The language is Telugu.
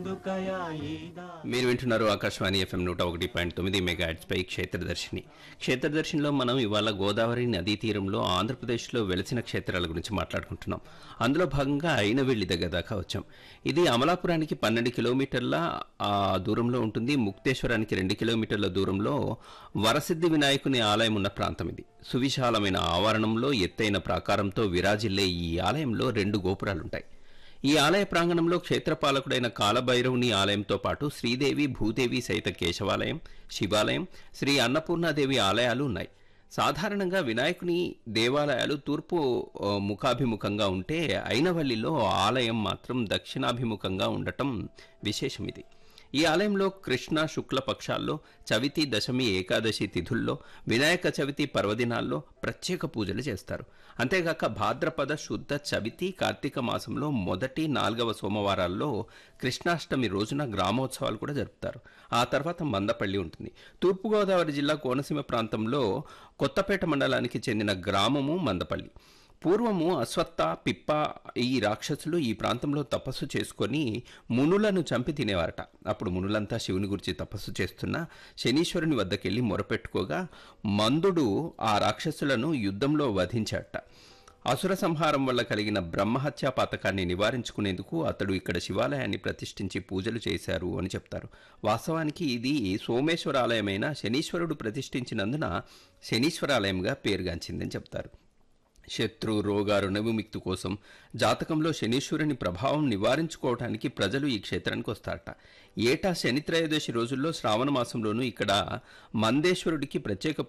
మీరు వింటున్నారు ఆకాశవాణి ఎఫ్ఎం నూట ఒకటి పాయింట్ తొమ్మిది మెగా పై క్షేత్రదర్శిని క్షేత్రదర్శినిలో మనం ఇవాళ గోదావరి నదీ తీరంలో ఆంధ్రప్రదేశ్లో వెలిసిన క్షేత్రాల గురించి మాట్లాడుకుంటున్నాం అందులో భాగంగా అయినవెల్లి దగ్గర దాకా వచ్చాం ఇది అమలాపురానికి పన్నెండు కిలోమీటర్ల ఆ, దూరంలో ఉంటుంది ముక్తేశ్వరానికి రెండు కిలోమీటర్ల దూరంలో వరసిద్ధి వినాయకుని ఆలయం ఉన్న ప్రాంతం ఇది సువిశాలమైన ఆవరణంలో ఎత్తైన ప్రాకారంతో విరాజిల్లే ఈ ఆలయంలో రెండు గోపురాలుంటాయి ఈ ఆలయ ప్రాంగణంలో క్షేత్రపాలకుడైన కాలభైరవుని ఆలయంతో పాటు శ్రీదేవి భూదేవి సహిత కేశవాలయం శివాలయం శ్రీ అన్నపూర్ణాదేవి ఆలయాలు ఉన్నాయి సాధారణంగా వినాయకుని దేవాలయాలు తూర్పు ఆ, ముఖాభిముఖంగా ఉంటే అయినవల్లిలో ఆలయం మాత్రం దక్షిణాభిముఖంగా ఉండటం విశేషం ఇది ఈ ఆలయంలో కృష్ణ శుక్ల పక్షాల్లో చవితి దశమి ఏకాదశి తిథుల్లో వినాయక చవితి పర్వదినాల్లో ప్రత్యేక పూజలు చేస్తారు అంతేగాక భాద్రపద శుద్ధ చవితి కార్తీక మాసంలో మొదటి నాలుగవ సోమవారాల్లో కృష్ణాష్టమి రోజున గ్రామోత్సవాలు కూడా జరుపుతారు ఆ తర్వాత మందపల్లి ఉంటుంది తూర్పుగోదావరి జిల్లా కోనసీమ ప్రాంతంలో కొత్తపేట మండలానికి చెందిన గ్రామము మందపల్లి పూర్వము అశ్వత్థ పిప్ప ఈ రాక్షసులు ఈ ప్రాంతంలో తపస్సు చేసుకొని మునులను చంపి తినేవారట అప్పుడు మునులంతా శివుని గురించి తపస్సు చేస్తున్న శనీశ్వరుని వద్దకెళ్ళి మొరపెట్టుకోగా మందుడు ఆ రాక్షసులను యుద్ధంలో వధించాట అసుర సంహారం వల్ల కలిగిన బ్రహ్మహత్యా పాతకాన్ని నివారించుకునేందుకు అతడు ఇక్కడ శివాలయాన్ని ప్రతిష్ఠించి పూజలు చేశారు అని చెప్తారు వాస్తవానికి ఇది సోమేశ్వర ఆలయమైన శనీశ్వరుడు ప్రతిష్ఠించినందున శనీశ్వరాలయంగా పేరుగాంచిందని చెప్తారు శత్రు రోగారు విముక్తి కోసం జాతకంలో శనీశ్వరుని ప్రభావం నివారించుకోవటానికి ప్రజలు ఈ క్షేత్రానికి వస్తారట ఏటా శని త్రయోదశి రోజుల్లో శ్రావణ మాసంలోనూ ఇక్కడ మందేశ్వరుడికి ప్రత్యేక